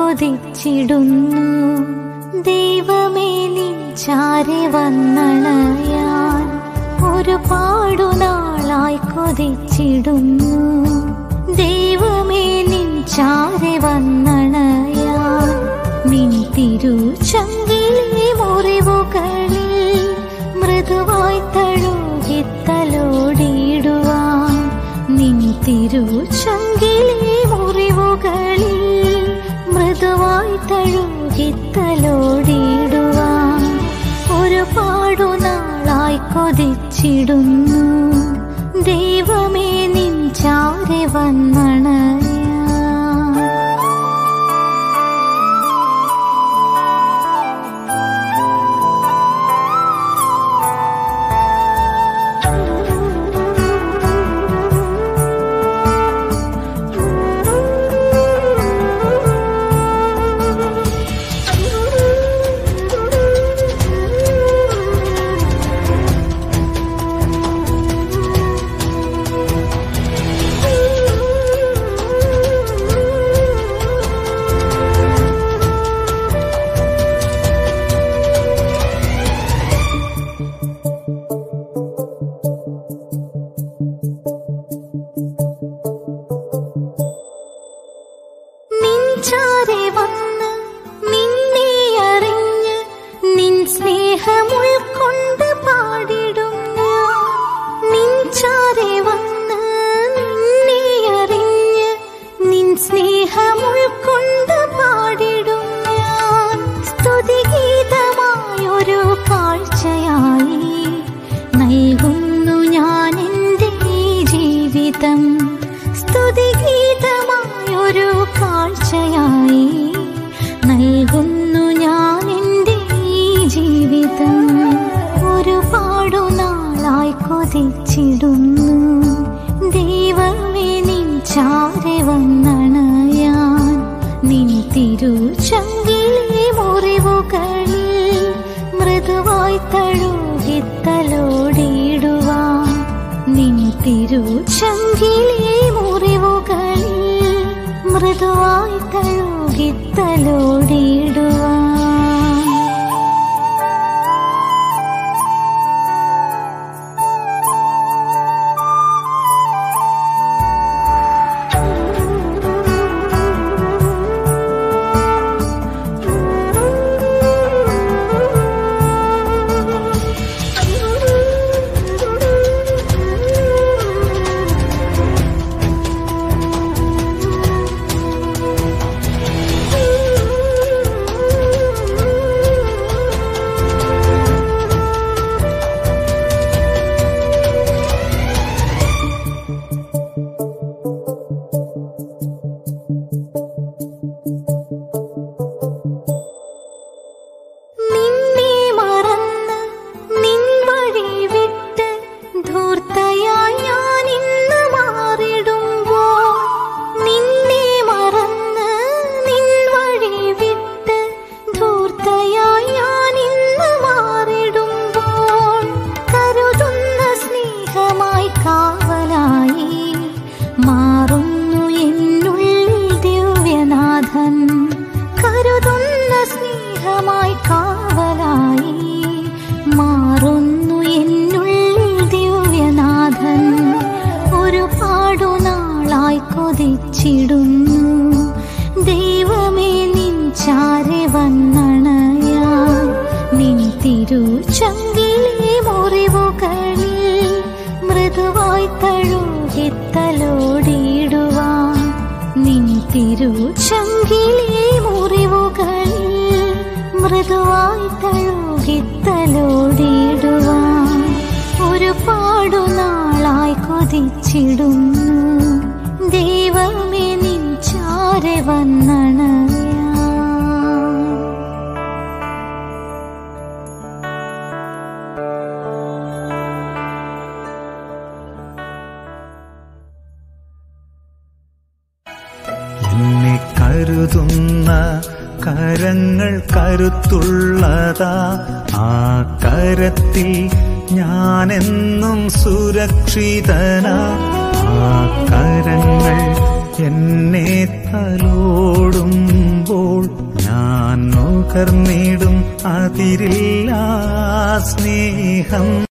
കൊതിച്ചിടുന്നു ദൈവമേ നിൻ ചാരി വന്നണയാൻ ഒരുപാടു നാളായി കൊതിച്ചിടുന്നു ദൈവമേ നിൻ ചാരി വന്നണയാൻ നിൻ തിരുചങ്കിലെ മുറിവുകളിൽ മൃദുവായി തഴുകിത്തലോടിയിടുവാൻ നിൻ തിരുചങ്കിലെ മുറിവുകളിൽ മൃദുവായി തഴുകിത്തലോടിയിടുവാൻ ഒരുപാടു നാളായി കൊതിച്ചിടുന്നു ദൈവമേ നിൻ ചാരി വന്നണയാ നിൻചാരെ വന്ന് നിന്നെ അറിഞ്ഞ് നിൻ സ്നേഹം ഉൾക്കൊണ്ട് പാടിടും ഞാൻ നിൻചാരെ വന്ന് നിന്നെ അറിഞ്ഞ് നിൻ സ്നേഹം ഉൾക്കൊണ്ട് പാടിടും ഞാൻ സ്തുതിഗീതമായൊരു കാഴ്ചയായി നൽകുന്നു ഞാൻ എൻ്റെ ഈ ജീവിതം സ്തുതിഗീതമായൊരു കാഴ്ചയായി നൽകുന്നു ഞാൻ എൻ്റെ ഈ ജീവിതം ഒരുപാടു നാളായി കൊതിച്ചിടുന്നു ദൈവമേ നിൻ ചാരി വന്നണയാൻ നിൻ തിരുചങ്കിലെ മുറിവുകളിൽ മൃദുവായി തഴുകിത്തലോടിയിടുവാൻ നിൻ തിരുചങ്കിലെ മുറിവുകളിൽ മൃദുവായി തഴുകിത്തലോടിയിടുവാൻ നിന്നെ മറന്ന് നിൻ വഴി വിട്ട് ധൂർത്തയായി ഞാൻ ഇന്ന് മാറിടുമ്പോൾ നിന്നെ മറന്ന് നിൻ വഴി വിട്ട് ധൂർത്തയായി ഞാൻ ഇന്ന് മാറിടുമ്പോൾ കരുതുന്ന സ്നേഹമായി കാവലായി മാറുന്നു എന്നുള്ളിൽ ദിവ്യനാഥൻ കരുതുന്ന സ്നേഹമായി കാവലായി മാറുന്നു എന്നുള്ളിൽ ദിവ്യനാഥൻ ഒരുപാടു നാളായി കൊതിച്ചിടുന്നു ദൈവമേ നിൻ ചാരി വന്നണയാൻ നിൻ തിരുചങ്കിലെ മുറിവുകളിൽ മൃദുവായി തഴുകിത്തലോടിയിടുവാൻ നിൻ തിരുചങ്കിലെ മുറിവുകളിൽ മൃദുവായി തഴുകിത്തലോടിയിടുവാൻ ഒരുപാടു നാളായി കൊതിച്ചിടുന്നു ദൈവമേ നിൻ ചാരി വന്നണയാ എന്നെ കരുതുന്ന കരങ്ങൾ കരുത്തുള്ളതാ ആ കരത്തിൽ ഞാനെന്നും സുരക്ഷിതനാ ആ കരങ്ങൾ എന്നെ തലോടുമ്പോൾ പകർന്നിടും അതിരില്ല സ്നേഹം